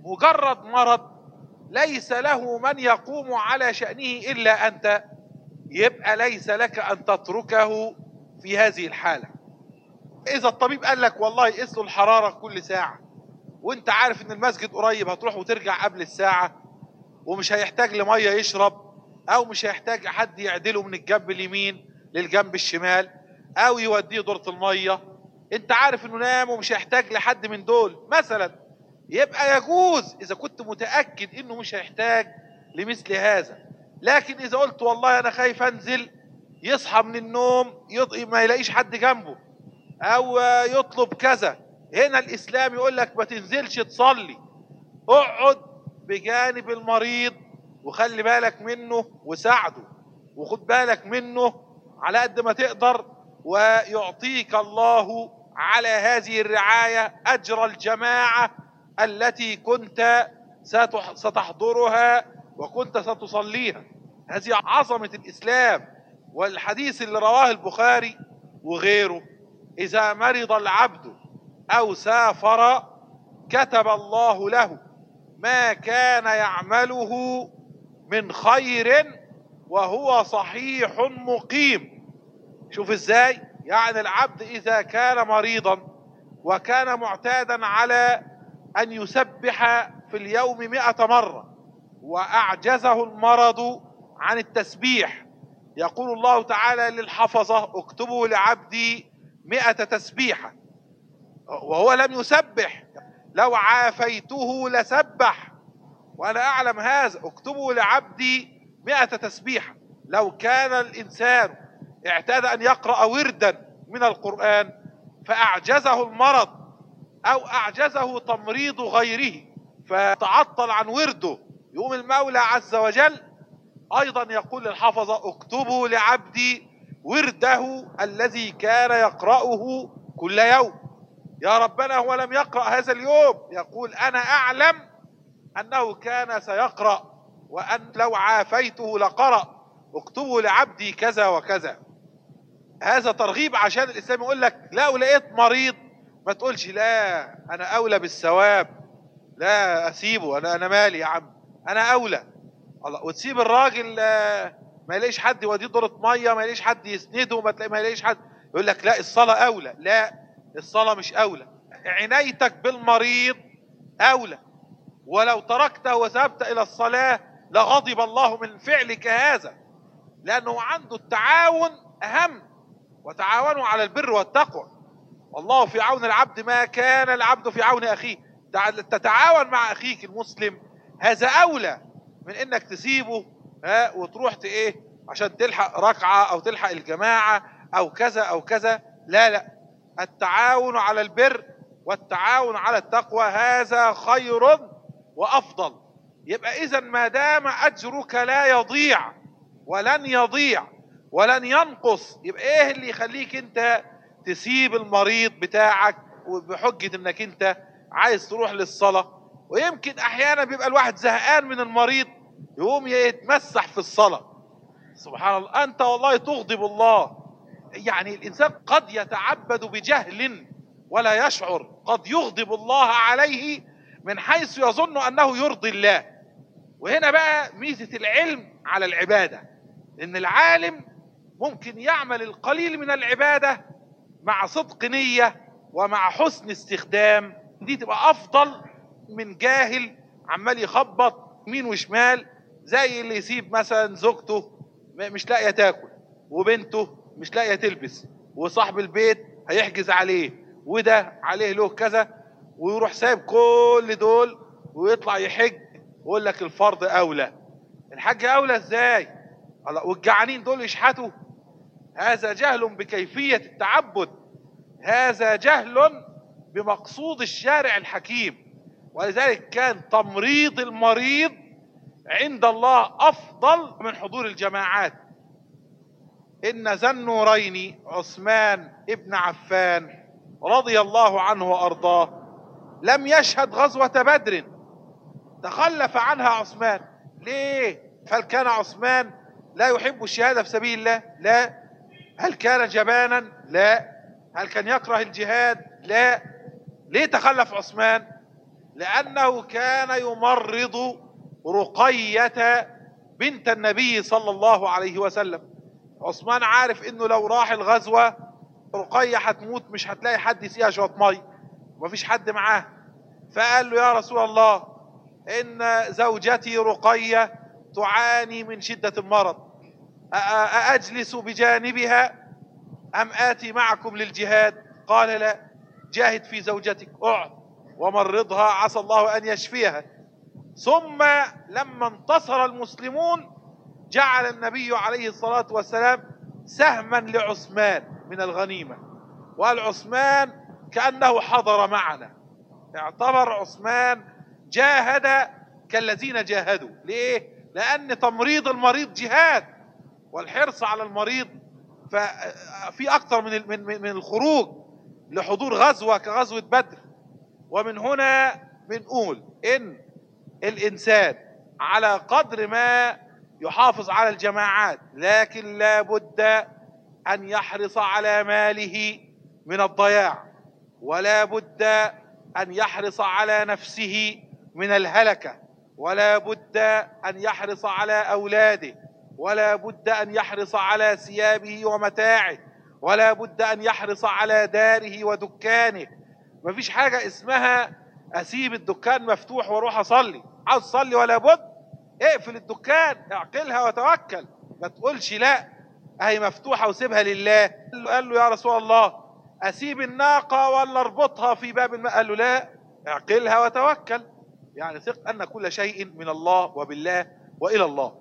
مجرد مرض ليس له من يقوم على شأنه إلا أنت يبقى ليس لك أن تتركه في هذه الحالة إذا الطبيب قال لك والله قيس له الحرارة كل ساعة وانت عارف ان المسجد قريب هتروح وترجع قبل الساعة ومش هيحتاج لمية يشرب او مش هيحتاج حد يعدله من الجنب اليمين للجنب الشمال او يوديه دورة المية انت عارف انه نام ومش هيحتاج لحد من دول مثلا يبقى يجوز اذا كنت متأكد انه مش هيحتاج لمثل هذا لكن اذا قلت والله انا خايف انزل يصحى من النوم يض... ما يلاقيش حد جنبه او يطلب كذا هنا الاسلام يقول لك ما تنزلش تصلي اقعد بجانب المريض وخلي بالك منه وساعده وخد بالك منه على قد ما تقدر ويعطيك الله على هذه الرعاية أجر الجماعة التي كنت ستحضرها وكنت ستصليها هذه عظمة الإسلام والحديث اللي رواه البخاري وغيره إذا مرض العبد أو سافر كتب الله له ما كان يعمله من خير وهو صحيح مقيم شوف ازاي يعني العبد اذا كان مريضا وكان معتادا على ان يسبح في اليوم مئة مرة واعجزه المرض عن التسبيح يقول الله تعالى للحفظة اكتبوا لعبدي مئة تسبيحة وهو لم يسبح لو عافيته لسبح وانا اعلم هذا اكتبوا لعبدي مئة تسبيحة لو كان الانسان اعتاد ان يقرأ وردا من القرآن فاعجزه المرض او اعجزه تمريض غيره فتعطل عن ورده يقوم المولى عز وجل ايضا يقول للحفظة اكتبوا لعبدي ورده الذي كان يقرأه كل يوم يا ربنا هو لم يقرأ هذا اليوم يقول انا اعلم انه كان سيقرأ وان لو عافيته لقرأ اكتبوا لعبدي كذا وكذا هذا ترغيب عشان الاسلام يقول لك لا لقيت مريض ما تقولش لا انا اولى بالثواب لا اسيبه انا انا مالي يا عم انا اولى الله وتسيب الراجل ما يلاقيش حد يوديه دورة ميه ما يلاقيش حد يسنده ما تلاقي ما يلاقيش حد يقول لك لا الصلاه اولى لا الصلاه مش اولى عنايتك بالمريض اولى ولو تركته وذهبت الى الصلاه لغضب الله من فعلك هذا لانه عنده التعاون اهم وتعاونوا على البر والتقوى والله في عون العبد ما كان العبد في عون اخيه تتعاون مع اخيك المسلم هذا اولى من انك تسيبه ها وتروح ايه عشان تلحق ركعه او تلحق الجماعه او كذا او كذا لا لا التعاون على البر والتعاون على التقوى هذا خير وافضل يبقى اذا ما دام اجرك لا يضيع ولن يضيع ولن ينقص يبقى ايه اللي يخليك انت تسيب المريض بتاعك وبحجة انك انت عايز تروح للصلاة ويمكن احيانا بيبقى الواحد زهقان من المريض يقوم يتمسح في الصلاة سبحان الله انت والله تغضب الله يعني الانسان قد يتعبد بجهل ولا يشعر قد يغضب الله عليه من حيث يظن انه يرضي الله وهنا بقى ميزة العلم على العبادة ان العالم ممكن يعمل القليل من العبادة مع صدق نية ومع حسن استخدام دي تبقى افضل من جاهل عمال يخبط يمين وشمال زي اللي يسيب مثلا زوجته مش لاقيه تاكل وبنته مش لاقيه تلبس وصاحب البيت هيحجز عليه وده عليه له كذا ويروح سايب كل دول ويطلع يحج ويقول لك الفرض اولى الحج اولى ازاي والجعانين دول يشحتوا هذا جهل بكيفية التعبد هذا جهل بمقصود الشارع الحكيم ولذلك كان تمريض المريض عند الله أفضل من حضور الجماعات إن ذا النورين عثمان ابن عفان رضي الله عنه وأرضاه لم يشهد غزوة بدر تخلف عنها عثمان ليه هل كان عثمان لا يحب الشهادة في سبيل الله لا هل كان جبانا لا هل كان يكره الجهاد لا ليه تخلف عثمان لأنه كان يمرض رقية بنت النبي صلى الله عليه وسلم عثمان عارف انه لو راح الغزوة رقية هتموت مش هتلاقي حد يسقيها شوية مية ومفيش حد معاه فقال له يا رسول الله ان زوجتي رقية تعاني من شدة المرض أأجلس بجانبها أم آتي معكم للجهاد قال لا جاهد في زوجتك اقعد ومرضها عسى الله أن يشفيها ثم لما انتصر المسلمون جعل النبي عليه الصلاة والسلام سهما لعثمان من الغنيمة وقال عثمان كأنه حضر معنا اعتبر عثمان جاهد كالذين جاهدوا ليه لأن تمريض المريض جهاد والحرص على المريض ففي أكثر من من من الخروج لحضور غزوة كغزوة بدر ومن هنا بنقول إن الإنسان على قدر ما يحافظ على الجماعات لكن لا بد أن يحرص على ماله من الضياع ولا بد أن يحرص على نفسه من الهلكة ولا بد أن يحرص على أولاده ولا بد أن يحرص على ثيابه ومتاعه ولا بد أن يحرص على داره ودكانه مفيش حاجة اسمها أسيب الدكان مفتوح واروح أصلي عاوز تصلي ولا بد اقفل الدكان اعقلها وتوكل ما تقولش لا اهي مفتوحة وسيبها لله قال له يا رسول الله اسيب الناقة ولا اربطها في باب الماء قال له لا اعقلها وتوكل يعني ثق ان كل شيء من الله وبالله والى الله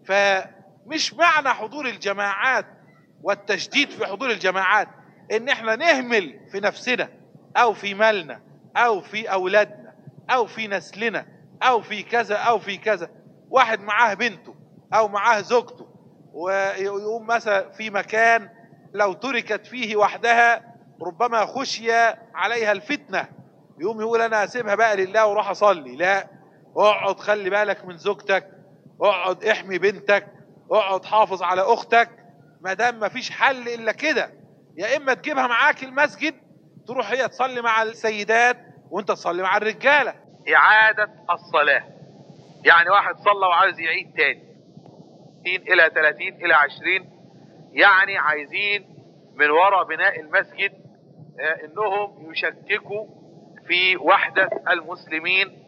فمش معنى حضور الجماعات والتشديد في حضور الجماعات ان احنا نهمل في نفسنا او في مالنا او في اولادنا او في نسلنا او في كذا او في كذا واحد معاه بنته او معاه زوجته ويقوم مثلا في مكان لو تركت فيه وحدها ربما خشي عليها الفتنة يقوم يقول انا هسيبها بقى لله واروح اصلي لا اقعد خلي بالك من زوجتك اقعد احمي بنتك اقعد حافظ على اختك ما دام مفيش حل الا كده يا اما تجيبها معاك المسجد تروح هي تصلي مع السيدات وانت تصلي مع الرجاله إعادة الصلاة يعني واحد صلى وعايز يعيد تاني 30 إلى 30 إلى 20 يعني عايزين من وراء بناء المسجد آه، إنهم يشككوا في وحدة المسلمين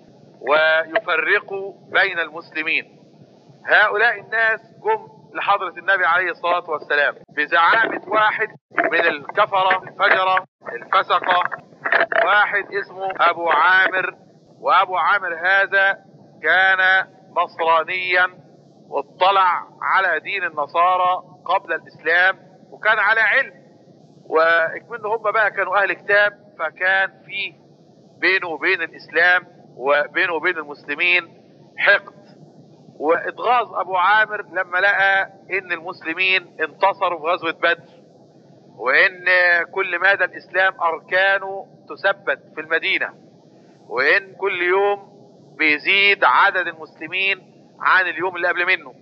ويفرقوا بين المسلمين هؤلاء الناس جم لحضرة النبي عليه الصلاة والسلام بزعامة واحد من الكفرة الفجرة الفسقة واحد اسمه أبو عامر وأبو عامر هذا كان نصرانيا واطلع على دين النصارى قبل الإسلام وكان على علم وإكمن هم بقى كانوا أهل كتاب فكان في بينه وبين الإسلام وبينه وبين المسلمين حقد واتغاظ ابو عامر لما لقى ان المسلمين انتصروا في غزوة بدر وان كل مدى الاسلام اركانه تثبت في المدينة وان كل يوم بيزيد عدد المسلمين عن اليوم اللي قبل منه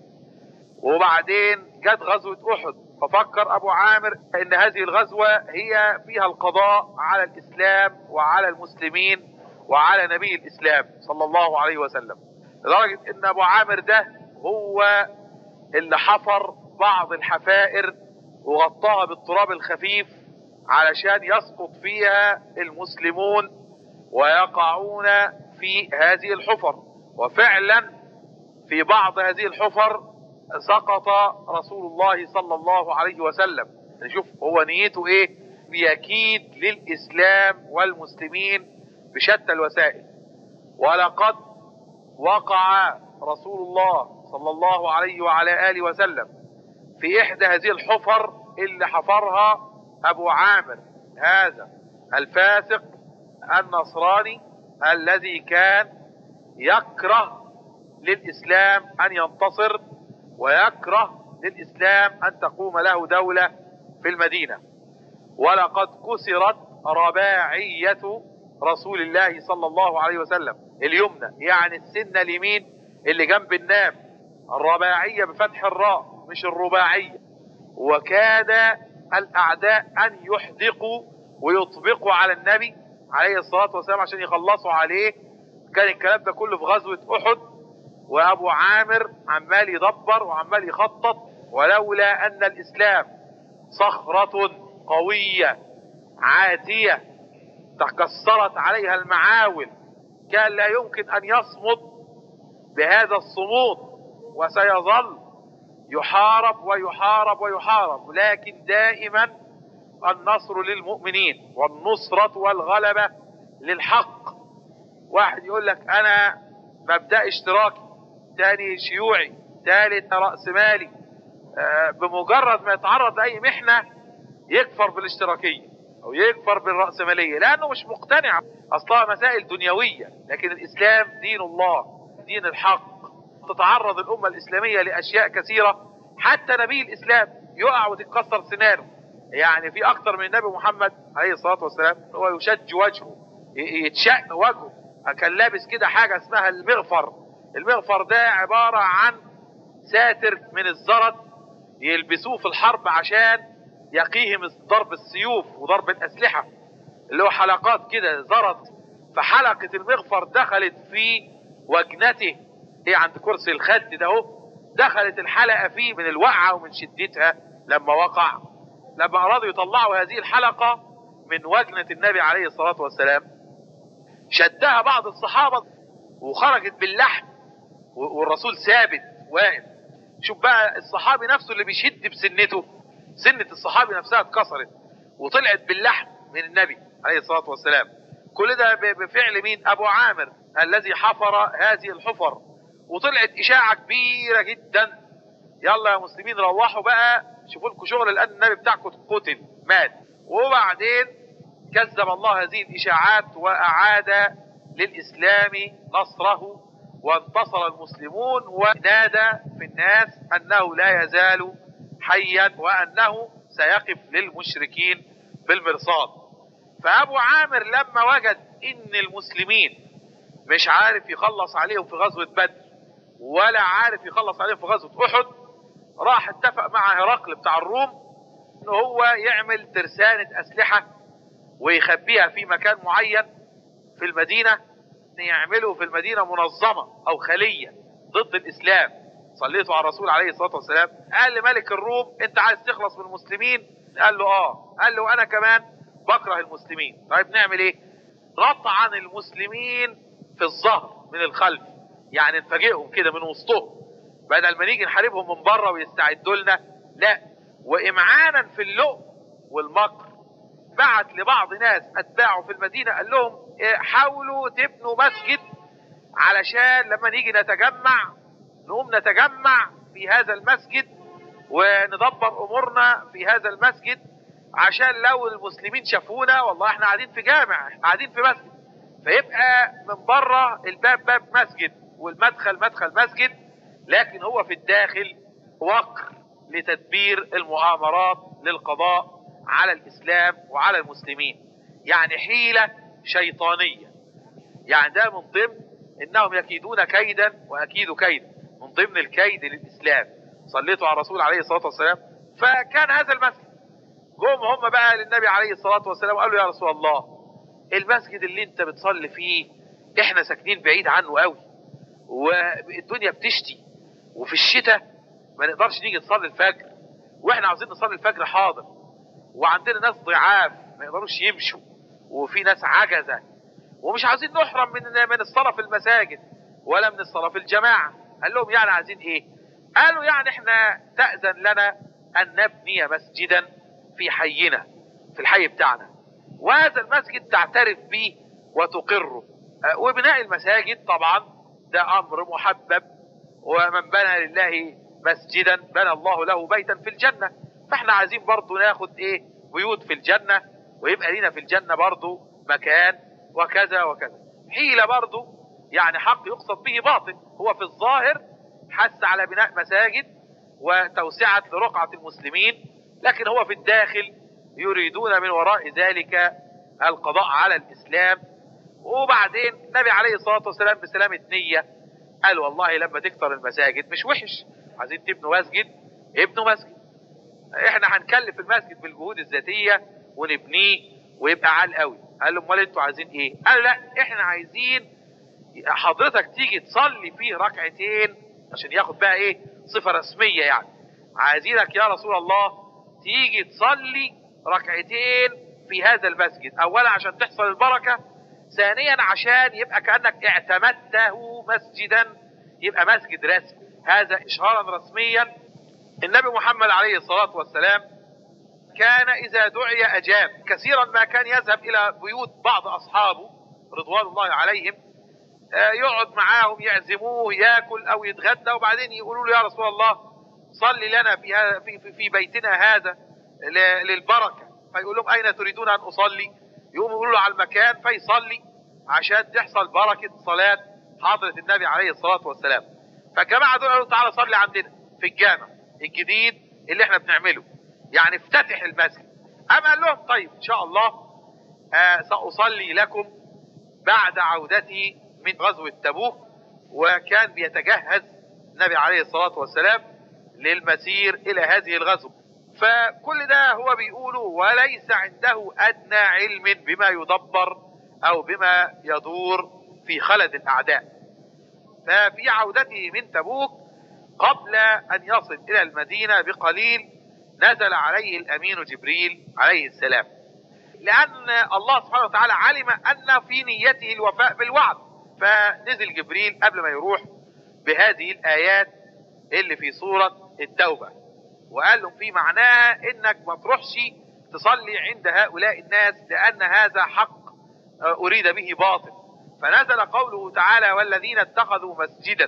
وبعدين جت غزوة احد ففكر ابو عامر ان هذه الغزوة هي فيها القضاء على الاسلام وعلى المسلمين وعلى نبي الاسلام صلى الله عليه وسلم لدرجة ان ابو عامر ده هو اللي حفر بعض الحفائر وغطاها بالتراب الخفيف علشان يسقط فيها المسلمون ويقعون في هذه الحفر وفعلا في بعض هذه الحفر سقط رسول الله صلى الله عليه وسلم نشوف هو نيته ايه بيكيد للاسلام والمسلمين بشتى الوسائل ولقد وقع رسول الله صلى الله عليه وعلى آله وسلم في إحدى هذه الحفر اللي حفرها أبو عامر هذا الفاسق النصراني الذي كان يكره للإسلام أن ينتصر ويكره للإسلام أن تقوم له دولة في المدينة ولقد كسرت رباعية رسول الله صلى الله عليه وسلم اليمنى يعني السنة اليمين اللي جنب النام الرباعية بفتح الراء مش الرباعية وكاد الأعداء أن يحدقوا ويطبقوا على النبي عليه الصلاة والسلام عشان يخلصوا عليه كان الكلام ده كله في غزوة أحد وأبو عامر عمال يدبر وعمال يخطط ولولا أن الإسلام صخرة قوية عاتية تكسرت عليها المعاول كان لا يمكن أن يصمد بهذا الصمود وسيظل يحارب ويحارب ويحارب لكن دائما النصر للمؤمنين والنصرة والغلبة للحق واحد يقول لك أنا مبدأ اشتراكي تاني شيوعي ثالث رأسمالي آه، بمجرد ما يتعرض لأي محنة يكفر بالاشتراكية أو يكفر بالرأسمالية لأنه مش مقتنع أصلها مسائل دنيوية لكن الإسلام دين الله دين الحق تتعرض الأمة الإسلامية لأشياء كثيرة حتى نبي الإسلام يقع وتتكسر سنانه يعني في أكثر من النبي محمد عليه الصلاة والسلام هو يشج وجهه ي- يتشق وجهه كان لابس كده حاجة اسمها المغفر المغفر ده عبارة عن ساتر من الزرد يلبسوه في الحرب عشان يقيهم ضرب السيوف وضرب الأسلحة اللي هو حلقات كده زرد فحلقة المغفر دخلت في وجنته ايه عند كرسي الخد ده اهو دخلت الحلقة فيه من الوقعة ومن شدتها لما وقع لما أرادوا يطلعوا هذه الحلقة من وجنة النبي عليه الصلاة والسلام شدها بعض الصحابة وخرجت باللحم و- والرسول ثابت واقف شوف بقى الصحابي نفسه اللي بيشد بسنته سنة الصحابي نفسها اتكسرت وطلعت باللحم من النبي عليه الصلاة والسلام كل ده ب- بفعل مين أبو عامر الذي حفر هذه الحفر وطلعت إشاعة كبيرة جدا يلا يا مسلمين روحوا بقى شوفوا لكم شغل لأن النبي بتاعكم قتل مات وبعدين كذب الله هذه الإشاعات وأعاد للإسلام نصره وانتصر المسلمون ونادى في الناس أنه لا يزال حيا وأنه سيقف للمشركين بالمرصاد فأبو عامر لما وجد إن المسلمين مش عارف يخلص عليهم في غزوة بدر ولا عارف يخلص عليهم في غزوة أحد راح اتفق مع هرقل بتاع الروم إن هو يعمل ترسانة أسلحة ويخبيها في مكان معين في المدينة يعملوا في المدينة منظمة أو خلية ضد الإسلام صليتوا على الرسول عليه الصلاة والسلام قال لملك الروم أنت عايز تخلص من المسلمين قال له آه قال له أنا كمان بكره المسلمين طيب نعمل إيه رطعن المسلمين في الظهر من الخلف يعني نفاجئهم كده من وسطهم بدل ما نيجي نحاربهم من بره ويستعدوا لنا لا وامعانا في اللؤم والمكر بعت لبعض ناس اتباعه في المدينه قال لهم إيه، حاولوا تبنوا مسجد علشان لما نيجي نتجمع نقوم نتجمع في هذا المسجد وندبر امورنا في هذا المسجد عشان لو المسلمين شافونا والله احنا قاعدين في جامع احنا قاعدين في مسجد فيبقى من بره الباب باب مسجد والمدخل مدخل مسجد لكن هو في الداخل وقر لتدبير المؤامرات للقضاء على الاسلام وعلى المسلمين يعني حيله شيطانيه يعني ده من ضمن انهم يكيدون كيدا واكيد كيدا من ضمن الكيد للاسلام صليتوا على الرسول عليه الصلاه والسلام فكان هذا المسجد جم هم بقى للنبي عليه الصلاه والسلام قالوا يا رسول الله المسجد اللي انت بتصلي فيه احنا ساكنين بعيد عنه قوي والدنيا بتشتي وفي الشتاء ما نقدرش نيجي نصلي الفجر واحنا عاوزين نصلي الفجر حاضر وعندنا ناس ضعاف ما يقدروش يمشوا وفي ناس عجزه ومش عاوزين نحرم من من الصلاه في المساجد ولا من الصلاه في الجماعه قال لهم يعني عايزين ايه قالوا يعني احنا تأذن لنا ان نبني مسجدا في حينا في الحي بتاعنا وهذا المسجد تعترف به وتقره أه، وبناء المساجد طبعا ده امر محبب ومن بنى لله مسجدا بنى الله له بيتا في الجنة فاحنا عايزين برضو ناخد ايه بيوت في الجنة ويبقى لنا في الجنة برضو مكان وكذا وكذا حيلة برضو يعني حق يقصد به باطل هو في الظاهر حث على بناء مساجد وتوسعة لرقعة المسلمين لكن هو في الداخل يريدون من وراء ذلك القضاء على الإسلام وبعدين النبي عليه الصلاة والسلام بسلامة نية قال والله لما تكتر المساجد مش وحش عايزين تبنوا مسجد ابنوا مسجد احنا هنكلف المسجد بالجهود الذاتية ونبنيه ويبقى عال قوي قال له امال انتوا عايزين ايه قال لا احنا عايزين حضرتك تيجي تصلي فيه ركعتين عشان ياخد بقى ايه صفة رسمية يعني عايزينك يا رسول الله تيجي تصلي ركعتين في هذا المسجد اولا عشان تحصل البركة ثانيا عشان يبقى كأنك اعتمدته مسجدا يبقى مسجد رسمي هذا اشهارا رسميا النبي محمد عليه الصلاة والسلام كان إذا دعي أجاب كثيرا ما كان يذهب إلى بيوت بعض أصحابه رضوان الله عليهم آه، يقعد معاهم يعزموه ياكل أو يتغدى وبعدين يقولوا له يا رسول الله صلي لنا في هذا- في في- في بيتنا هذا ل- للبركة فيقول لهم أين تريدون أن أصلي يقوم يقولوا له على المكان فيصلي عشان تحصل بركة صلاة حضرة النبي عليه الصلاة والسلام فالجماعة دول قالوا تعالى صلي عندنا في الجامع الجديد اللي احنا بنعمله يعني افتتح المسجد أما قال لهم طيب إن شاء الله آه سأصلي لكم بعد عودتي من غزوة تبوك وكان بيتجهز النبي عليه الصلاة والسلام للمسير إلى هذه الغزوة فكل ده هو بيقوله وليس عنده أدنى علم بما يدبر أو بما يدور في خلد الأعداء ففي عودته من تبوك قبل أن يصل إلى المدينة بقليل نزل عليه الأمين جبريل عليه السلام لأن الله سبحانه وتعالى علم أن في نيته الوفاء بالوعد فنزل جبريل قبل ما يروح بهذه الآيات اللي في سورة التوبة وقال لهم في معناها إنك ما تروحش تصلي عند هؤلاء الناس لأن هذا حق آه، أريد به باطل فنزل قوله تعالى والذين اتخذوا مسجدا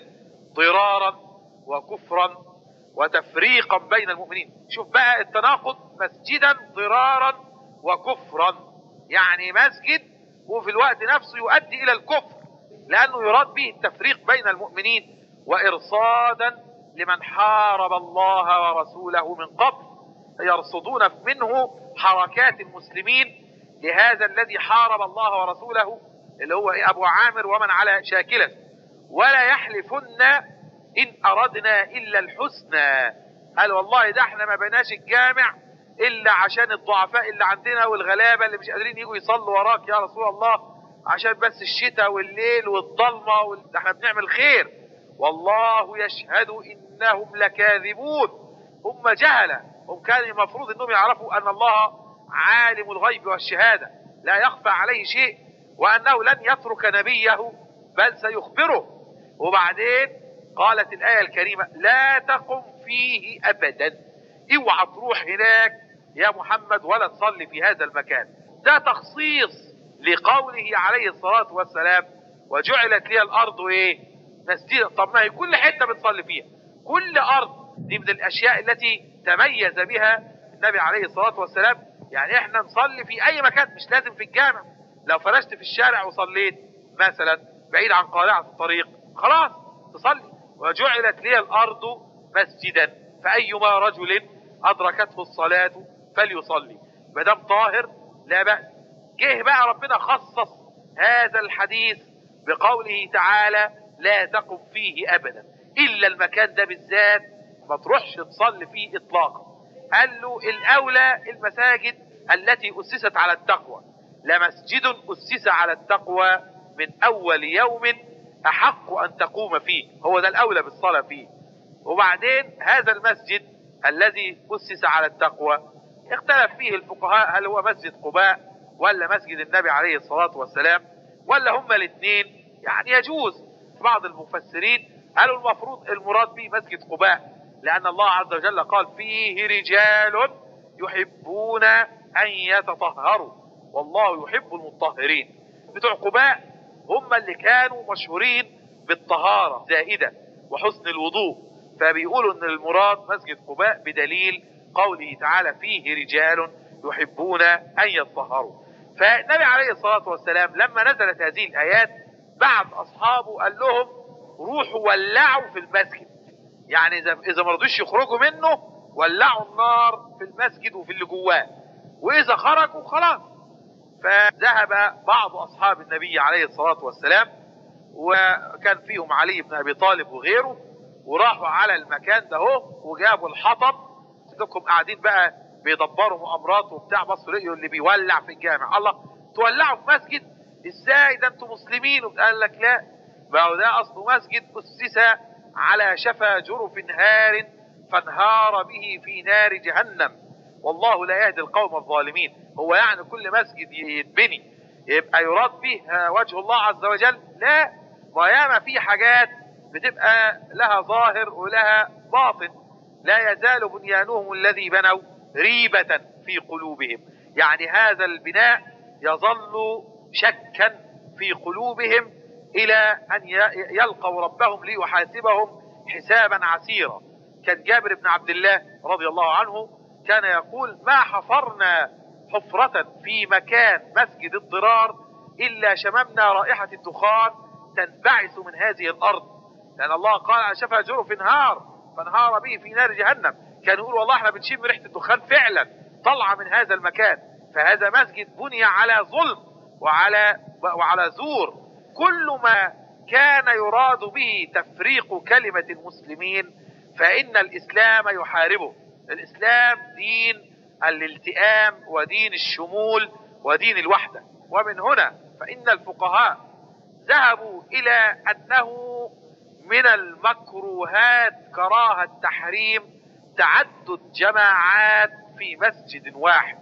ضرارا وكفرا وتفريقا بين المؤمنين شوف بقى التناقض مسجدا ضرارا وكفرا يعني مسجد وفي الوقت نفسه يؤدي الى الكفر لانه يراد به التفريق بين المؤمنين وارصادا لمن حارب الله ورسوله من قبل يرصدون منه حركات المسلمين لهذا الذي حارب الله ورسوله اللي هو إيه ابو عامر ومن على شاكلته ولا يحلفن ان اردنا الا الحسنى قال والله ده احنا ما بناش الجامع الا عشان الضعفاء اللي عندنا والغلابه اللي مش قادرين يجوا يصلوا وراك يا رسول الله عشان بس الشتاء والليل والضلمه وال... ده احنا بنعمل خير والله يشهد انهم لكاذبون هم جهله هم كان المفروض انهم يعرفوا ان الله عالم الغيب والشهاده لا يخفى عليه شيء وانه لن يترك نبيه بل سيخبره وبعدين قالت الايه الكريمه لا تقم فيه ابدا اوعى تروح هناك يا محمد ولا تصلي في هذا المكان ده تخصيص لقوله عليه الصلاة والسلام وجعلت لي الأرض إيه مسجدا طب ما هي كل حتة بتصلي فيها كل أرض دي من الأشياء التي تميز بها النبي عليه الصلاة والسلام يعني احنا نصلي في أي مكان مش لازم في الجامع لو فرشت في الشارع وصليت مثلا بعيد عن قارعة الطريق خلاص تصلي وجعلت لي الأرض مسجدا فأيما رجل أدركته الصلاة فليصلي ما دام طاهر لا بأس جه بقى ربنا خصص هذا الحديث بقوله تعالى لا تقم فيه أبدا إلا المكان ده بالذات ما تروحش تصلي فيه إطلاقا قال له الأولى المساجد التي أسست على التقوى لمسجد أسس على التقوى من أول يوم أحق أن تقوم فيه هو ده الأولى بالصلاة فيه وبعدين هذا المسجد الذي أسس على التقوى اختلف فيه الفقهاء هل هو مسجد قباء ولا مسجد النبي عليه الصلاة والسلام ولا هما الاثنين يعني يجوز بعض المفسرين قالوا المفروض المراد به مسجد قباء لأن الله عز وجل قال فيه رجال يحبون أن يتطهروا والله يحب المطهرين بتوع قباء هم اللي كانوا مشهورين بالطهارة زائدة وحسن الوضوء فبيقولوا ان المراد مسجد قباء بدليل قوله تعالى فيه رجال يحبون ان يطهروا فالنبي عليه الصلاة والسلام لما نزلت هذه الآيات بعد أصحابه قال لهم روحوا ولعوا في المسجد يعني إذا إذا ما رضوش يخرجوا منه ولعوا النار في المسجد وفي اللي جواه وإذا خرجوا خلاص فذهب بعض أصحاب النبي عليه الصلاة والسلام وكان فيهم علي بن أبي طالب وغيره وراحوا على المكان ده اهو وجابوا الحطب لكم قاعدين بقى بيدبروا مؤامرات وبتاع بصوا لقيوا اللي بيولع في الجامع الله تولعوا في مسجد ازاي ده انتوا مسلمين قال لك لا ما هو ده اصله مسجد اسس على شفا جرف هار فانهار به في نار جهنم والله لا يهدي القوم الظالمين هو يعني كل مسجد يتبني يبقى يراد به وجه الله عز وجل لا وياما في حاجات بتبقى لها ظاهر ولها باطن لا يزال بنيانهم الذي بنوا ريبة في قلوبهم يعني هذا البناء يظل شكا في قلوبهم إلى أن يلقوا ربهم ليحاسبهم حسابا عسيرا كان جابر بن عبد الله رضي الله عنه كان يقول ما حفرنا حفرة في مكان مسجد الضرار إلا شممنا رائحة الدخان تنبعث من هذه الأرض لأن الله قال على شفا جرف انهار فانهار به في نار جهنم كان يقول والله احنا بنشم ريحة الدخان فعلا طلع من هذا المكان فهذا مسجد بني على ظلم وعلى وعلى زور كل ما كان يراد به تفريق كلمة المسلمين فإن الإسلام يحاربه الإسلام دين الالتئام ودين الشمول ودين الوحدة ومن هنا فإن الفقهاء ذهبوا إلى أنه من المكروهات كراهة تحريم تعدد جماعات في مسجد واحد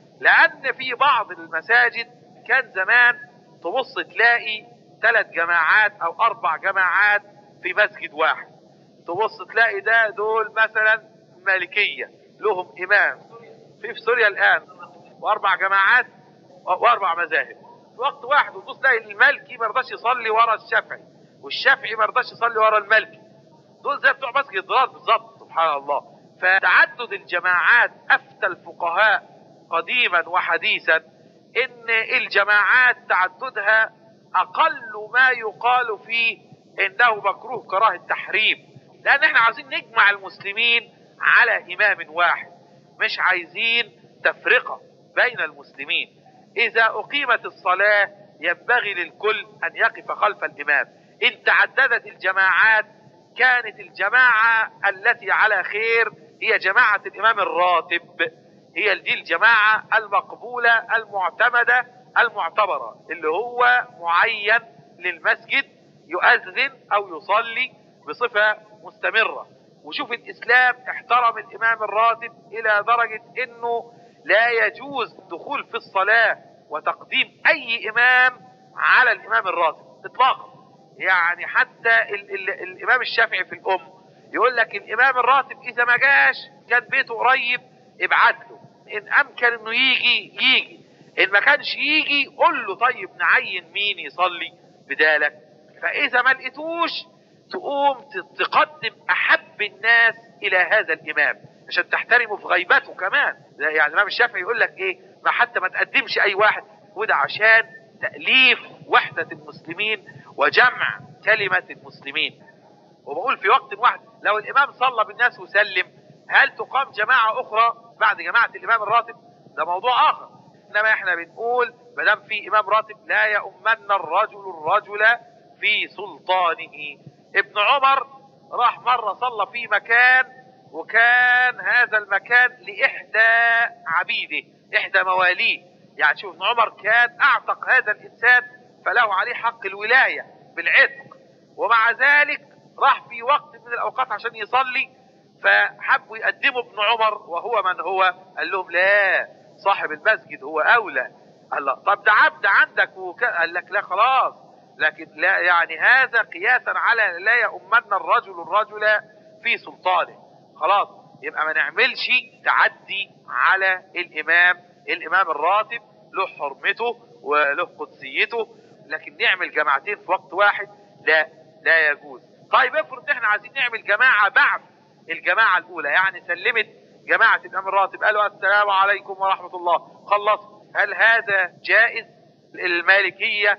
لأن في بعض المساجد كان زمان تبص تلاقي ثلاث جماعات أو أربع جماعات في مسجد واحد تبص تلاقي ده دول مثلا مالكية لهم إمام في في سوريا الآن وأربع جماعات وأربع مذاهب في وقت واحد وتبص تلاقي المالكي ما رضاش يصلي ورا الشافعي والشافعي ما رضاش يصلي ورا المالكي دول زي بتوع مسجد الضرار بالظبط سبحان الله فتعدد الجماعات أفتى الفقهاء قديما وحديثا إن الجماعات تعددها أقل ما يقال فيه إنه مكروه كراهة تحريم لأن احنا عايزين نجمع المسلمين على إمام واحد مش عايزين تفرقة بين المسلمين إذا أقيمت الصلاة ينبغي للكل أن يقف خلف الإمام إن تعددت الجماعات كانت الجماعة التي على خير هي جماعة الإمام الراتب هي دي الجماعة المقبولة المعتمدة المعتبرة اللي هو معين للمسجد يؤذن أو يصلي بصفة مستمرة وشوف الإسلام احترم الإمام الراتب إلى درجة أنه لا يجوز الدخول في الصلاة وتقديم أي إمام على الإمام الراتب إطلاقا يعني حتى ال ال الإمام الشافعي في الأم يقول لك الإمام الراتب إذا ما جاش كان بيته قريب ابعت له إن أمكن إنه يجي يجي إن ما كانش يجي قول له طيب نعين مين يصلي بدالك فإذا ما لقيتوش تقوم تقدم أحب الناس إلى هذا الإمام عشان تحترمه في غيبته كمان يعني الإمام الشافعي يقول لك إيه ما حتى ما تقدمش أي واحد وده عشان تأليف وحدة المسلمين وجمع كلمة المسلمين وبقول في وقت واحد لو الإمام صلى بالناس وسلم هل تقام جماعة أخرى بعد جماعة الإمام الراتب ده موضوع آخر إنما إحنا بنقول ما دام في إمام راتب لا يؤمن الرجل الرجل في سلطانه ابن عمر راح مرة صلى في مكان وكان هذا المكان لإحدى عبيده إحدى مواليه يعني شوف ابن عمر كان أعتق هذا الإنسان فله عليه حق الولاية بالعتق ومع ذلك راح في وقت من الأوقات عشان يصلي فحبوا يقدموا ابن عمر وهو من هو قال لهم لا صاحب المسجد هو أولى قال له طب ده عبد عندك وك... قال لك لا خلاص لكن لا يعني هذا قياسا على لا يؤمن الرجل الرجل في سلطانه خلاص يبقى ما نعملش تعدي على الإمام الإمام الراتب له حرمته وله قدسيته لكن نعمل جماعتين في وقت واحد لا لا يجوز طيب افرض احنا عايزين نعمل جماعة بعد الجماعة الأولى يعني سلمت جماعة الإمام الراتب قالوا السلام عليكم ورحمة الله خلصوا هل هذا جائز المالكية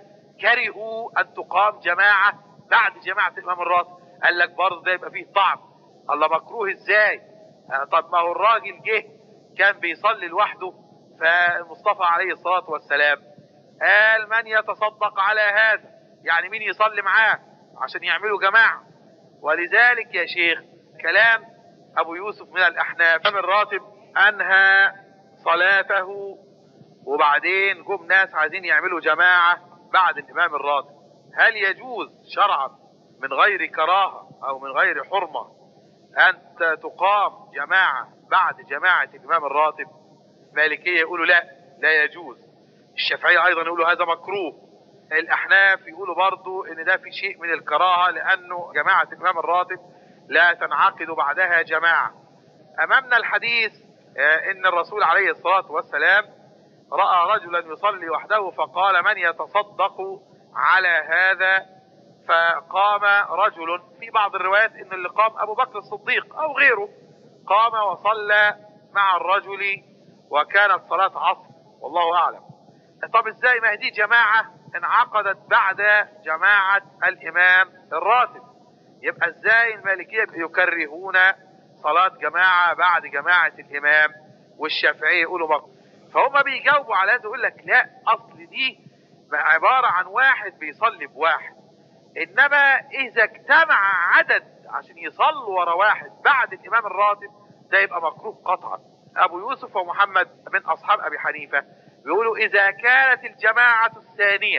كرهوا أن تقام جماعة بعد جماعة الإمام الراتب قال لك برضه ده يبقى فيه طعم الله مكروه ازاي آه طب ما هو الراجل جه كان بيصلي لوحده فالمصطفى عليه الصلاة والسلام قال من يتصدق على هذا يعني مين يصلي معاه عشان يعملوا جماعة ولذلك يا شيخ كلام أبو يوسف من الأحناف من الراتب أنهى صلاته وبعدين جم ناس عايزين يعملوا جماعة بعد الإمام الراتب هل يجوز شرعا من غير كراهة أو من غير حرمة أن تقام جماعة بعد جماعة الإمام الراتب مالكية يقولوا لا لا يجوز الشافعية أيضا يقولوا هذا مكروه الأحناف يقولوا برضو إن ده في شيء من الكراهة لأنه جماعة الإمام الراتب لا تنعقد بعدها جماعة أمامنا الحديث آه، إن الرسول عليه الصلاة والسلام رأى رجلا يصلي وحده فقال من يتصدق على هذا فقام رجل في بعض الروايات ان اللي قام ابو بكر الصديق او غيره قام وصلى مع الرجل وكانت صلاة عصر والله اعلم طب ازاي ما هي دي جماعة انعقدت بعد جماعة الامام الراتب يبقى ازاي المالكية يكرهون صلاة جماعة بعد جماعة الامام والشافعية يقولوا بقى فهم بيجاوبوا على هذا يقول لك لا اصل دي عبارة عن واحد بيصلي بواحد انما اذا اجتمع عدد عشان يصلوا ورا واحد بعد الامام الراتب ده يبقى مكروه قطعا ابو يوسف ومحمد من اصحاب ابي حنيفة بيقولوا اذا كانت الجماعة الثانية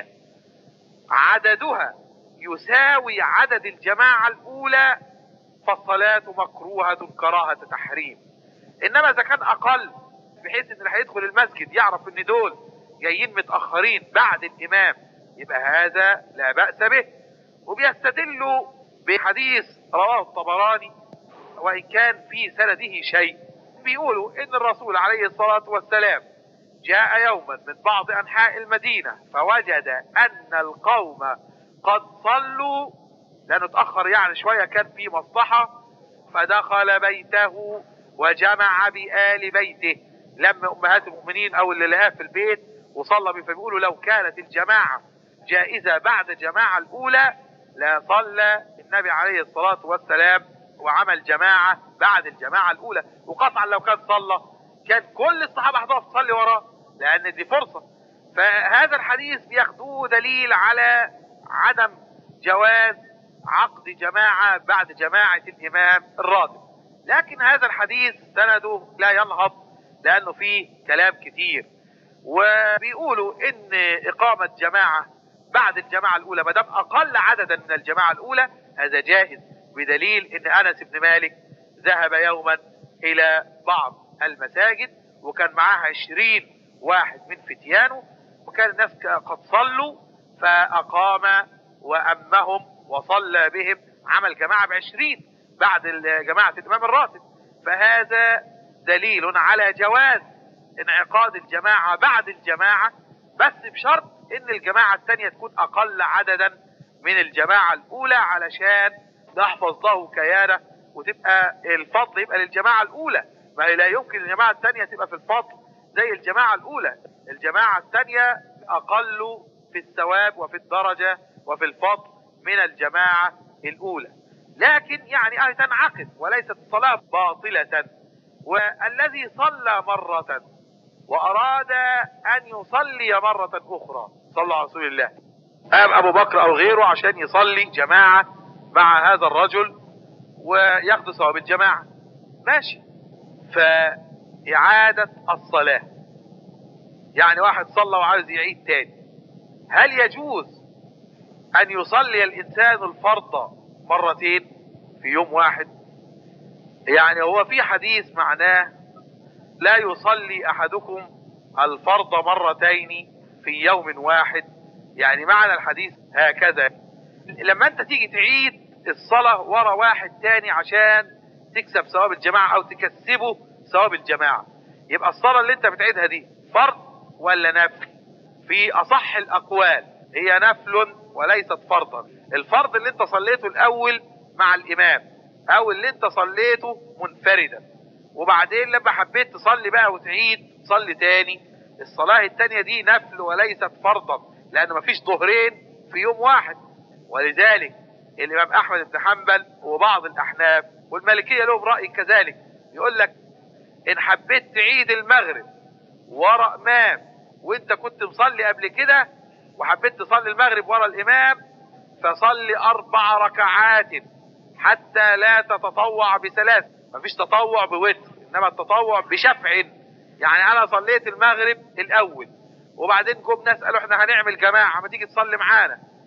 عددها يساوي عدد الجماعة الاولى فالصلاة مكروهة كراهة تحريم انما اذا كان اقل بحيث ان اللي هيدخل المسجد يعرف ان دول جايين متأخرين بعد الامام يبقى هذا لا بأس به وبيستدلوا بحديث رواه الطبراني وإن كان في سنده شيء بيقولوا إن الرسول عليه الصلاة والسلام جاء يوما من بعض أنحاء المدينة فوجد أن القوم قد صلوا لأنه اتأخر يعني شوية كان في مصلحة فدخل بيته وجمع بآل بيته لما أمهات المؤمنين أو اللي لقاه في البيت وصلى بيه فبيقولوا لو كانت الجماعة جائزة بعد الجماعة الأولى لا صلى النبي عليه الصلاة والسلام وعمل جماعة بعد الجماعة الأولى وقطعا لو كان صلى كان كل الصحابة هتقف تصلي وراه لأن دي فرصة فهذا الحديث بياخدوه دليل على عدم جواز عقد جماعة بعد جماعة الإمام الراتب لكن هذا الحديث سنده لا ينهض لأنه فيه كلام كتير وبيقولوا إن إقامة جماعة بعد الجماعة الأولى ما دام أقل عددا من الجماعة الأولى هذا جائز بدليل إن أنس بن مالك ذهب يوما إلى بعض المساجد وكان معاه عشرين واحد من فتيانه وكان الناس قد صلوا فأقام وأمهم وصلى بهم عمل جماعة بعشرين بعد جماعة الإمام الراتب فهذا دليل على جواز انعقاد الجماعة بعد الجماعة بس بشرط ان الجماعة الثانية تكون اقل عددا من الجماعة الاولى علشان نحفظ له كيانه وتبقى الفضل يبقى للجماعة الاولى ما لا يمكن الجماعة الثانية تبقى في الفضل زي الجماعة الاولى الجماعة الثانية اقل في الثواب وفي الدرجة وفي الفضل من الجماعة الاولى لكن يعني تنعقد وليست الصلاة باطلة والذي صلى مرة وأراد أن يصلي مرة أخرى صلى على رسول الله قام أبو بكر أو غيره عشان يصلي جماعة مع هذا الرجل وياخذ ثواب الجماعة ماشي فإعادة الصلاة يعني واحد صلى وعاوز يعيد تاني هل يجوز أن يصلي الإنسان الفرض مرتين في يوم واحد يعني هو في حديث معناه لا يصلي احدكم الفرض مرتين في يوم واحد يعني معنى الحديث هكذا لما انت تيجي تعيد الصلاة ورا واحد تاني عشان تكسب ثواب الجماعة او تكسبه ثواب الجماعة يبقى الصلاة اللي انت بتعيدها دي فرض ولا نفل في اصح الاقوال هي نفل وليست فرضا الفرض اللي انت صليته الاول مع الامام او اللي انت صليته منفردا وبعدين لما حبيت تصلي بقى وتعيد تصلي تاني الصلاة التانية دي نفل وليست فرضا لأن مفيش ظهرين في يوم واحد ولذلك الإمام أحمد بن حنبل وبعض الأحناف والمالكية لهم رأي كذلك يقول لك إن حبيت تعيد المغرب ورا إمام وأنت كنت مصلي قبل كده وحبيت تصلي المغرب ورا الإمام فصلي أربع ركعات حتى لا تتطوع بثلاث مفيش تطوع بوتر انما التطوع بشفع يعني انا صليت المغرب الاول وبعدين جم ناس قالوا احنا هنعمل جماعه ما تيجي تصلي معانا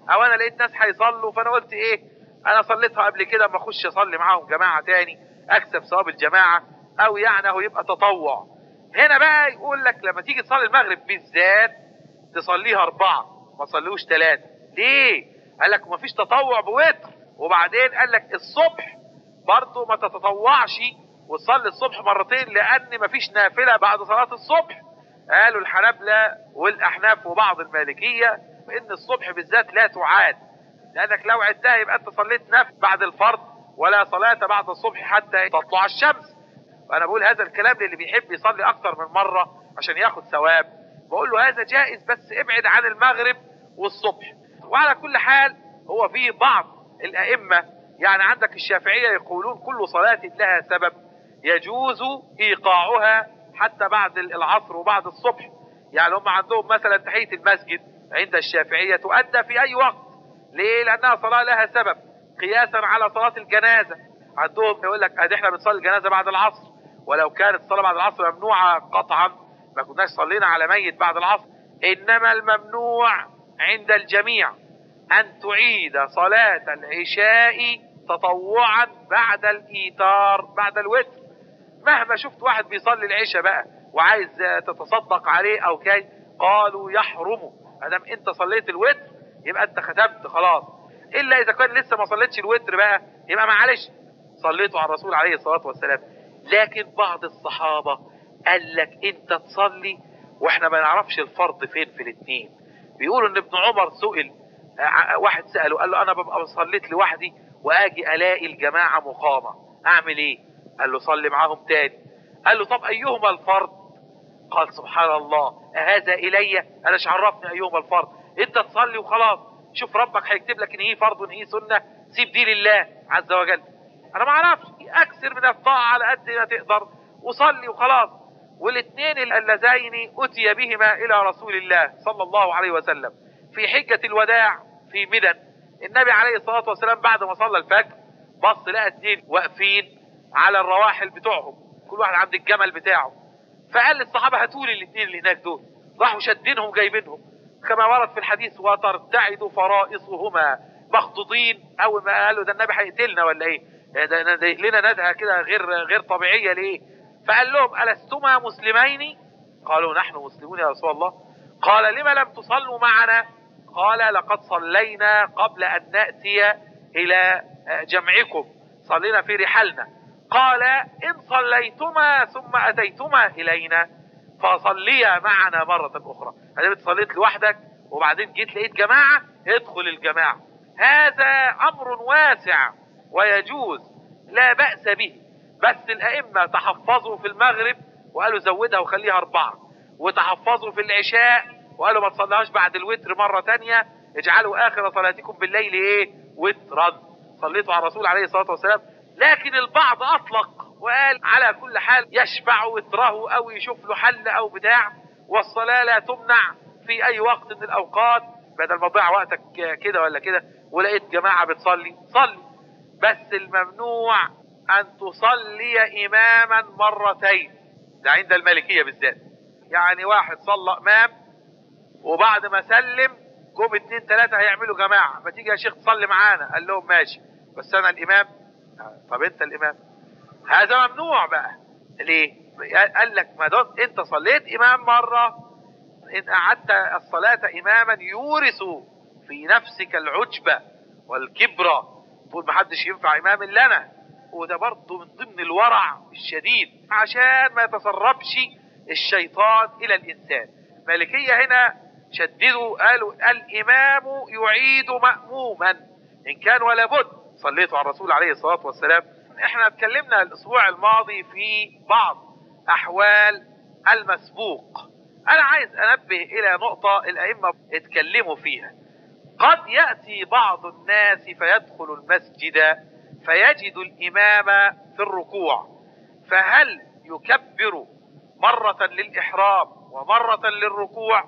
او انا لقيت ناس هيصلوا فانا قلت ايه انا صليتها قبل كده اما اخش اصلي معاهم جماعه تاني اكسب ثواب الجماعه او يعني اهو يبقى تطوع هنا بقى يقول لك لما تيجي تصلي المغرب بالذات تصليها اربعه ما تصليوش ثلاثه ليه قال لك ما فيش تطوع بوتر وبعدين قال لك الصبح برضه ما تتطوعش وتصلي الصبح مرتين لان ما فيش نافله بعد صلاه الصبح قالوا الحنابلة والاحناف وبعض المالكيه ان الصبح بالذات لا تعاد لانك لو عدتها يبقى انت صليت نفل بعد الفرض ولا صلاة بعد الصبح حتى تطلع الشمس وانا بقول هذا الكلام للي بيحب يصلي اكتر من مرة عشان ياخد ثواب بقول له هذا جائز بس ابعد عن المغرب والصبح وعلى كل حال هو في بعض الائمة يعني عندك الشافعية يقولون كل صلاة لها سبب يجوز ايقاعها حتى بعد العصر وبعد الصبح يعني هم عندهم مثلا تحية المسجد عند الشافعية تؤدى في اي وقت ليه لانها صلاة لها سبب قياسا على صلاة الجنازة عندهم يقول لك ادي احنا بنصلي الجنازة بعد العصر ولو كانت الصلاة بعد العصر ممنوعة قطعا ما كناش صلينا على ميت بعد العصر انما الممنوع عند الجميع ان تعيد صلاة العشاء تطوعا بعد الايثار بعد الوتر مهما شفت واحد بيصلي العشاء بقى وعايز تتصدق عليه او كي قالوا يحرمه ادام انت صليت الوتر يبقى انت ختمت خلاص الا اذا كان لسه ما صليتش الوتر بقى يبقى معلش صليته على الرسول عليه الصلاه والسلام لكن بعض الصحابه قال لك انت تصلي واحنا ما نعرفش الفرض فين في الاثنين بيقولوا ان ابن عمر سئل واحد ساله قال له انا ببقى صليت لوحدي واجي الاقي الجماعه مقامه اعمل ايه قال له صلي معاهم تاني قال له طب ايهما الفرض قال سبحان الله هذا الي انا مش عرفني ايهما الفرض انت تصلي وخلاص شوف ربك هيكتب لك ان هي فرض وان هي سنه سيب دي لله عز وجل انا ما اعرفش اكثر من الطاعه على قد ما تقدر وصلي وخلاص والاثنين اللذين اتي بهما الى رسول الله صلى الله عليه وسلم في حجه الوداع في مدن النبي عليه الصلاه والسلام بعد ما صلى الفجر بص لقى اثنين واقفين على الرواحل بتوعهم كل واحد عند الجمل بتاعه فقال للصحابه هاتوا لي الاثنين اللي هناك دول راحوا شدينهم جايبينهم كما ورد في الحديث وترتعد فرائصهما مخضوضين اول ما قالوا ده النبي هيقتلنا ولا ايه ده, ده لنا ندهه كده غير غير طبيعيه ليه فقال لهم الستما مسلمين قالوا نحن مسلمون يا رسول الله قال لما لم تصلوا معنا قال لقد صلينا قبل ان ناتي الى جمعكم صلينا في رحالنا قال ان صليتما ثم اتيتما الينا فصليا معنا مرة أخرى أنا صليت لوحدك وبعدين جيت لقيت جماعة ادخل الجماعة هذا أمر واسع ويجوز لا بأس به بس الأئمة تحفظوا في المغرب وقالوا زودها وخليها أربعة وتحفظوا في العشاء وقالوا ما تصليهاش بعد الوتر مرة تانية اجعلوا آخر صلاتكم بالليل إيه وترا صليتوا على الرسول عليه الصلاة والسلام لكن البعض أطلق وقال على كل حال يشبع وتره او يشوف له حل او بتاع والصلاة لا تمنع في اي وقت من الاوقات بدل ما تضيع وقتك كده ولا كده ولقيت جماعة بتصلي صلي بس الممنوع ان تصلي اماما مرتين ده عند المالكية بالذات يعني واحد صلى امام وبعد ما سلم جم اتنين تلاتة هيعملوا جماعة ما تيجي يا شيخ تصلي معانا قال لهم ماشي بس انا الامام طب انت الامام هذا ممنوع بقى ليه قال لك ما دام انت صليت امام مرة ان اعدت الصلاة اماما يورث في نفسك العجبة والكبرة تقول ما حدش ينفع امام الا انا وده برضه من ضمن الورع الشديد عشان ما يتسربش الشيطان الى الانسان المالكية هنا شددوا قالوا الامام يعيد مأموما ان كان ولا بد صليتوا على الرسول عليه الصلاة والسلام احنا اتكلمنا الاسبوع الماضي في بعض احوال المسبوق انا عايز انبه الى نقطة الائمة اتكلموا فيها قد يأتي بعض الناس فيدخل المسجد فيجد الامام في الركوع فهل يكبر مرة للاحرام ومرة للركوع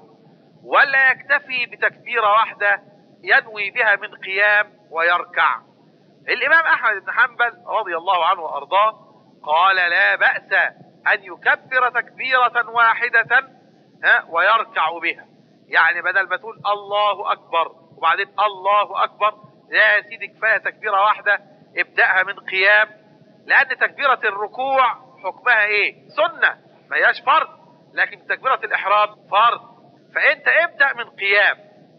ولا يكتفي بتكبيرة واحدة ينوي بها من قيام ويركع الامام احمد بن حنبل رضي الله عنه وارضاه قال لا بأس ان يكبر تكبيرة واحدة ها ويركع بها يعني بدل ما تقول الله اكبر وبعدين الله اكبر لا يا سيدي كفايه تكبيره واحده ابداها من قيام لان تكبيره الركوع حكمها ايه سنه ما هياش فرض لكن تكبيره الاحرام فرض فانت ابدا من قيام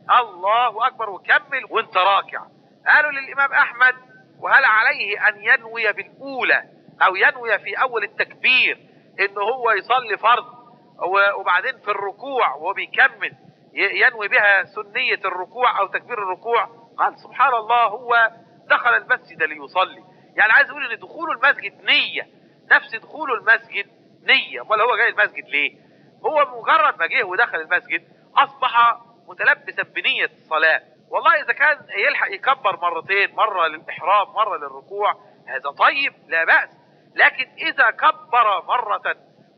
الله اكبر وكمل وانت راكع قالوا للامام احمد وهل عليه ان ينوي بالاولى او ينوي في اول التكبير ان هو يصلي فرض و- وبعدين في الركوع وهو بيكمل ي- ينوي بها سنية الركوع او تكبير الركوع قال سبحان الله هو دخل المسجد ليصلي يعني عايز اقول ان دخول المسجد نية نفس دخول المسجد نية امال هو جاي المسجد ليه هو مجرد ما جه ودخل المسجد اصبح متلبسا بنية الصلاة والله اذا كان يلحق يكبر مرتين مرة للاحرام مرة للركوع هذا طيب لا بأس لكن اذا كبر مرة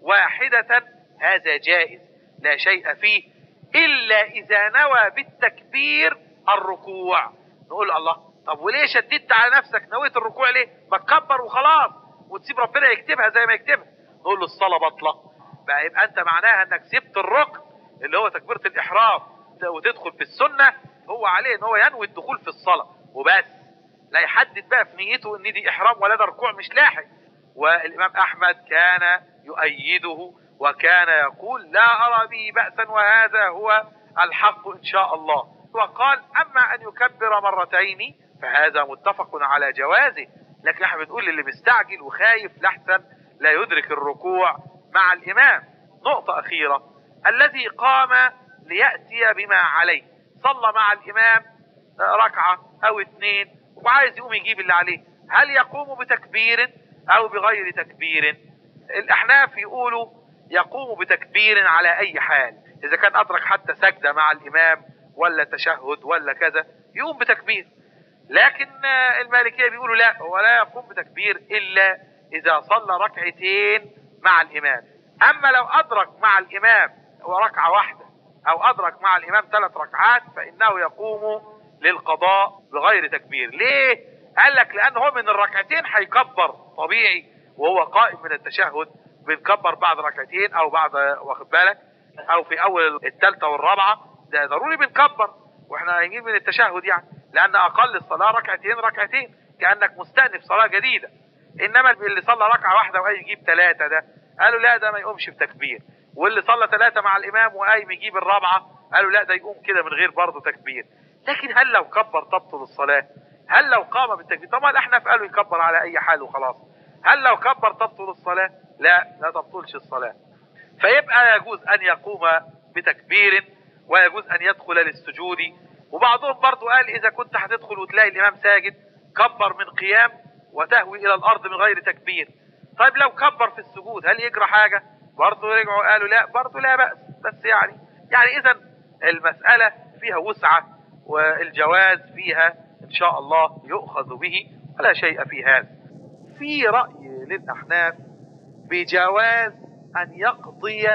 واحدة هذا جائز لا شيء فيه الا اذا نوى بالتكبير الركوع نقول الله طب وليه شددت على نفسك نويت الركوع ليه ما تكبر وخلاص وتسيب ربنا يكتبها زي ما يكتبها نقول له الصلاة بطلة بقى يبقى انت معناها انك سبت الركن اللي هو تكبيرة الاحرام وتدخل في السنة هو عليه ان هو ينوي الدخول في الصلاة وبس لا يحدد بقى في نيته ان دي احرام ولا ده ركوع مش لاحق والامام احمد كان يؤيده وكان يقول لا ارى به بأسا وهذا هو الحق ان شاء الله وقال اما ان يكبر مرتين فهذا متفق على جوازه لكن احنا بنقول للي مستعجل وخايف لحسن لا يدرك الركوع مع الامام نقطة اخيرة الذي قام ليأتي بما عليه صلى مع الامام ركعة او اتنين وعايز يقوم يجيب اللي عليه هل يقوم بتكبير او بغير تكبير الاحناف يقولوا يقوم بتكبير على اي حال اذا كان ادرك حتى سجدة مع الامام ولا تشهد ولا كذا يقوم بتكبير لكن آه، المالكية بيقولوا لا هو لا يقوم بتكبير الا اذا صلى ركعتين مع الامام اما لو ادرك مع الامام وركعة واحدة او ادرك مع الامام ثلاث ركعات فانه يقوم للقضاء بغير تكبير ليه قال لك لان هو من الركعتين هيكبر طبيعي وهو قائم من التشهد بنكبر بعد ركعتين او بعد واخد بالك او في اول الثالثه والرابعه ده ضروري بنكبر واحنا هنجيب من التشهد يعني لان اقل الصلاه ركعتين ركعتين كانك مستأنف صلاه جديده انما اللي صلى ركعه واحده وقايم يجيب ثلاثه ده قالوا لا ده ما يقومش بتكبير واللي صلى ثلاثه مع الامام وقايم يجيب الرابعه قالوا لا ده يقوم كده من غير برضه تكبير لكن هل لو كبر تبطل الصلاه هل لو قام بالتكبير طبعا الاحناف قالوا يكبر على اي حال وخلاص هل لو كبر تبطل الصلاه لا لا تبطلش الصلاه فيبقى يجوز ان يقوم بتكبير ويجوز ان يدخل للسجود وبعضهم برضو قال اذا كنت هتدخل وتلاقي الامام ساجد كبر من قيام وتهوي الى الارض من غير تكبير طيب لو كبر في السجود هل يجرى حاجة برضو رجعوا قالوا لا برضو لا بأس بس يعني يعني اذا المسألة فيها وسعة والجواز فيها ان شاء الله يؤخذ به ولا شيء في هذا في رأي للأحناف بجواز أن يقضي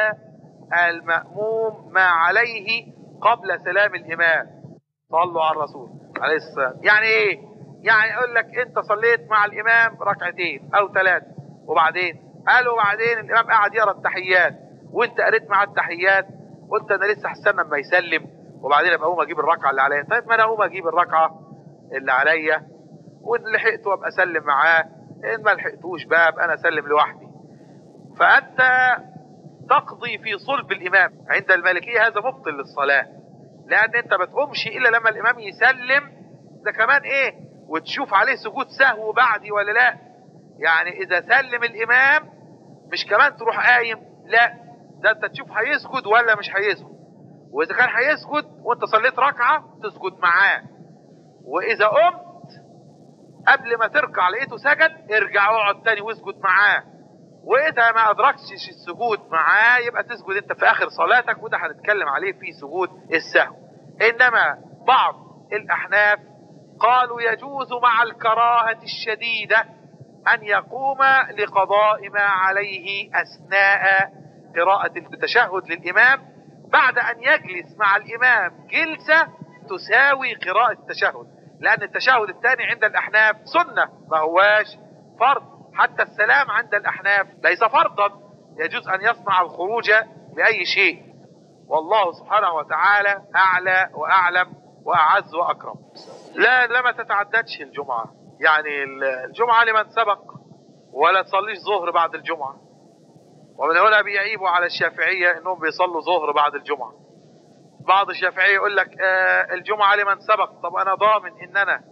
المأموم ما عليه قبل سلام الإمام صلوا على الرسول عليه السلام يعني إيه؟ يعني يقول لك أنت صليت مع الإمام ركعتين أو ثلاثة وبعدين قالوا بعدين الإمام قاعد يقرأ التحيات وأنت قريت مع التحيات قلت أنا لسه هستنى أما يسلم وبعدين أبقى أقوم أجيب الركعة اللي عليا طيب ما أنا أقوم أجيب الركعة اللي عليا وإن لحقته أبقى أسلم معاه إن ما لحقتوش باب أنا أسلم لوحدي فأنت تقضي في صلب الإمام عند المالكية هذا مبطل للصلاة لأن أنت ما تقومش إلا لما الإمام يسلم ده كمان إيه وتشوف عليه سجود سهو بعدي ولا لا يعني إذا سلم الإمام مش كمان تروح قايم لا ده أنت تشوف هيسجد ولا مش هيسجد وإذا كان هيسجد وأنت صليت ركعة تسجد معاه وإذا قمت قبل ما تركع لقيته سجد ارجع واقعد تاني واسجد معاه واذا ما ادركتش السجود معاه يبقى تسجد انت في اخر صلاتك وده هنتكلم عليه في سجود السهو انما بعض الاحناف قالوا يجوز مع الكراهة الشديدة ان يقوم لقضاء ما عليه اثناء قراءة التشهد للامام بعد ان يجلس مع الامام جلسة تساوي قراءة التشهد لان التشهد الثاني عند الاحناف سنة ما هواش فرض حتى السلام عند الأحناف ليس فرضا يجوز أن يصنع الخروج بأي شيء والله سبحانه وتعالى أعلى وأعلم واعز واكرم لا لا ما تتعددش الجمعه يعني الجمعه لمن سبق ولا تصليش ظهر بعد الجمعه ومن هنا بيعيبوا على الشافعيه انهم بيصلوا ظهر بعد الجمعه بعض الشافعيه يقول لك آه الجمعه لمن سبق طب انا ضامن ان انا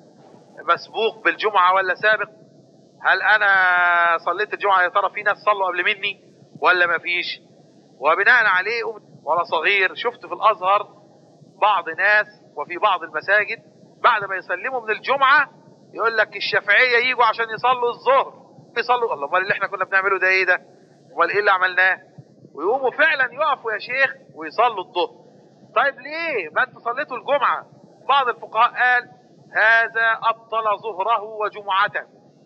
مسبوق بالجمعه ولا سابق هل انا صليت الجمعه يا ترى في ناس صلوا قبل مني ولا ما فيش وبناء عليه وانا صغير شفت في الازهر بعض ناس وفي بعض المساجد بعد ما يسلموا من الجمعه يقول لك الشافعيه يجوا عشان يصلوا الظهر يصلوا الله امال اللي احنا كنا بنعمله ده ايه ده؟ امال ايه اللي عملناه؟ ويقوموا فعلا يقفوا يا شيخ ويصلوا الظهر. طيب ليه؟ ما انتوا صليتوا الجمعه. بعض الفقهاء قال هذا ابطل ظهره وجمعته.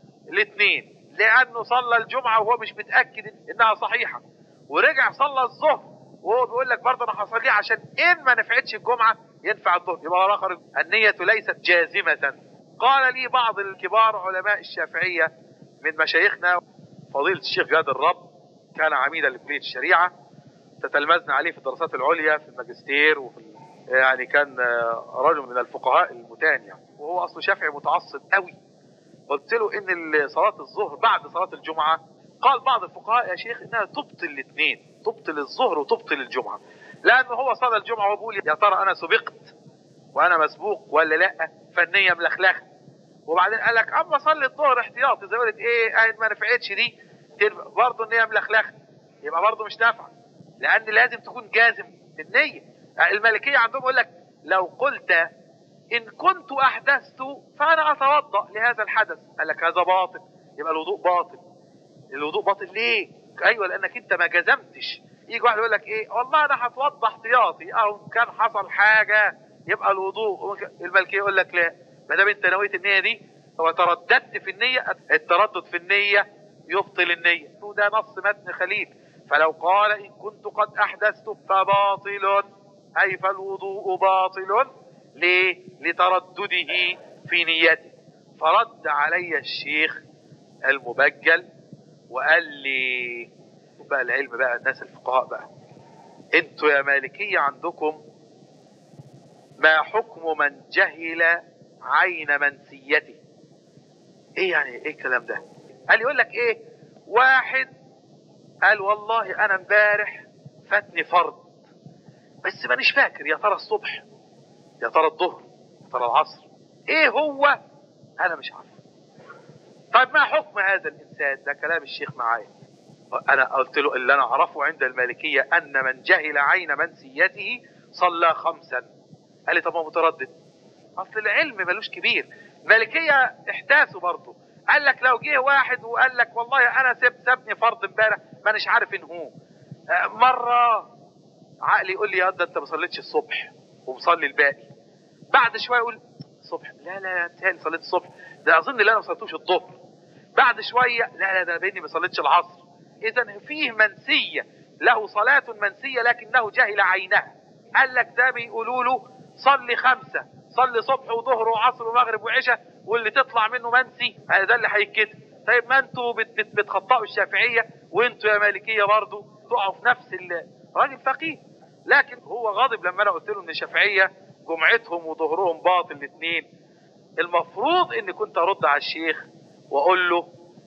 الاثنين لانه صلى الجمعه وهو مش متاكد انها صحيحه ورجع صلى الظهر وهو بيقول لك برضه انا هصليه عشان ان ما نفعتش الجمعه ينفع الظهر يبقى الاخر النيه ليست جازمه قال لي بعض الكبار علماء الشافعيه من مشايخنا فضيله الشيخ جاد الرب كان عميدا لكليه الشريعه تتلمذنا عليه في الدراسات العليا في الماجستير وفي يعني كان رجل من الفقهاء المتان يعني وهو اصله شافعي متعصب قوي قلت له ان صلاه الظهر بعد صلاه الجمعه قال بعض الفقهاء يا شيخ انها تبطل الاثنين تبطل الظهر وتبطل الجمعه لانه هو صلى الجمعه وبيقول يا ترى انا سبقت وانا مسبوق ولا لا فالنيه ملخلخه وبعدين قال لك اما صلي الظهر احتياطي زي ما قلت ايه قاعد ما نفعتش دي برضه النيه ملخلخه يبقى برضه مش نافعه لان لازم تكون جازم في النيه المالكيه عندهم يقول لك لو قلت ان كنت احدثت فانا اتوضا لهذا الحدث قال لك هذا باطل يبقى الوضوء باطل الوضوء باطل ليه ايوه لانك انت ما جزمتش يجي واحد يقول لك ايه والله انا هتوضا احتياطي او كان حصل حاجه يبقى الوضوء الملكيه يقول لك لا ما دام انت نويت النيه دي وترددت في النيه التردد في النيه يبطل النيه وده نص متن خليل فلو قال ان كنت قد احدثت فباطل اي فالوضوء باطل ليه لتردده في نيته فرد علي الشيخ المبجل وقال لي بقى العلم بقى الناس الفقهاء بقى انتوا يا مالكية عندكم ما حكم من جهل عين منسيته ايه يعني ايه الكلام ده قال يقول لك ايه واحد قال والله انا امبارح فاتني فرض بس مانيش فاكر يا ترى الصبح يا ترى الظهر يا ترى العصر ايه هو انا مش عارف طيب ما حكم هذا الانسان ده كلام الشيخ معايا انا قلت له اللي انا اعرفه عند المالكيه ان من جهل عين منسيته صلى خمسا قال لي طب ما متردد اصل العلم ملوش كبير المالكيه احداثه برضه قال لك لو جه واحد وقال لك والله انا سب سابني فرض امبارح مانيش عارف ان هو مره عقلي يقول لي يا ده انت ما صليتش الصبح ومصلي الباقي بعد شويه يقول الصبح لا لا تاني صليت الصبح ده اظن ان انا ما صليتوش الظهر بعد شويه لا لا ده بيني ما صليتش العصر اذا فيه منسيه له صلاه منسيه لكنه جهل عينها قال لك ده بيقولوا له صلي خمسه صلي صبح وظهر وعصر ومغرب وعشاء واللي تطلع منه منسي ده اللي هيتكتب طيب ما انتوا بت بت بتخطئوا الشافعيه وانتوا يا مالكيه برضه تقعوا في نفس راجل فقيه لكن هو غاضب لما انا قلت له ان الشافعيه جمعتهم وظهرهم باطل الاثنين المفروض ان كنت ارد على الشيخ واقول له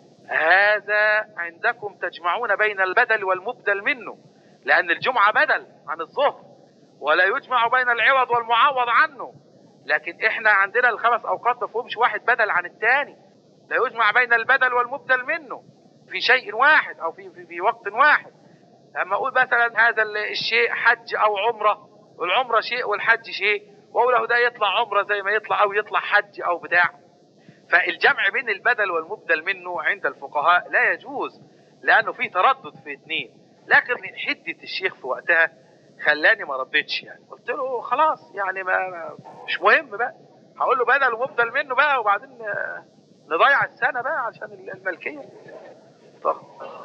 هذا عندكم تجمعون بين البدل والمبدل منه لان الجمعه بدل عن الظهر ولا يجمع بين العوض والمعوض عنه لكن احنا عندنا الخمس اوقات ما فيهمش واحد بدل عن الثاني لا يجمع بين البدل والمبدل منه في شيء واحد او في في, في وقت واحد اما اقول مثلا هذا الشيء حج او عمره والعمره شيء والحج شيء واقول له ده يطلع عمره زي ما يطلع او يطلع حج او بتاع فالجمع بين البدل والمبدل منه عند الفقهاء لا يجوز لانه في تردد في اثنين لكن من حده الشيخ في وقتها خلاني ما ردتش يعني قلت له خلاص يعني ما مش مهم بقى هقول له بدل ومبدل منه بقى وبعدين نضيع السنه بقى عشان الملكيه طب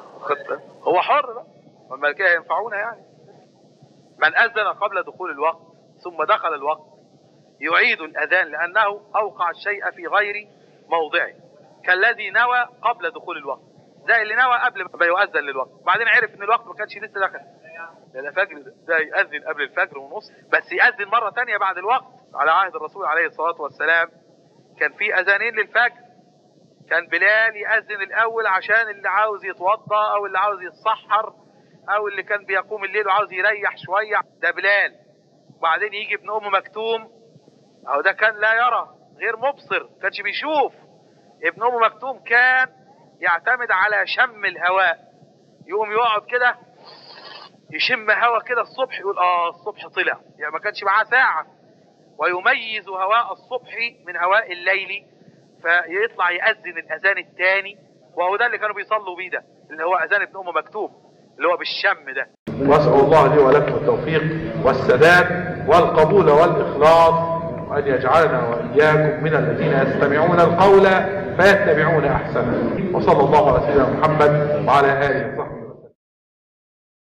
هو حر بقى والملكيه ينفعونا يعني من اذن قبل دخول الوقت ثم دخل الوقت يعيد الاذان لانه اوقع الشيء في غير موضعه كالذي نوى قبل دخول الوقت زي اللي نوى قبل ما يؤذن للوقت بعدين عرف ان الوقت ما كانش لسه دخل ده الفجر ده يأذن قبل الفجر ونص بس يأذن مرة تانية بعد الوقت على عهد الرسول عليه الصلاة والسلام كان في أذانين للفجر كان بلال يأذن الأول عشان اللي عاوز يتوضأ أو اللي عاوز يتسحر أو اللي كان بيقوم الليل وعاوز يريح شوية ده بلال وبعدين يجي ابن أم مكتوم أو ده كان لا يرى غير مبصر كانش بيشوف ابن أم مكتوم كان يعتمد على شم الهواء يقوم يقعد كده يشم هوا كده الصبح يقول اه الصبح طلع يعني ما كانش معاه ساعة ويميز هواء الصبح من هواء الليل فيطلع يأذن الأذان الثاني وهو ده اللي كانوا بيصلوا بيه ده اللي هو أذان ابن أم مكتوم اللي هو بالشم ده واسال الله لي ولكم التوفيق والسداد والقبول والاخلاص وان يجعلنا واياكم من الذين يستمعون القول فيتبعون احسنه وصلى الله على سيدنا محمد وعلى اله وصحبه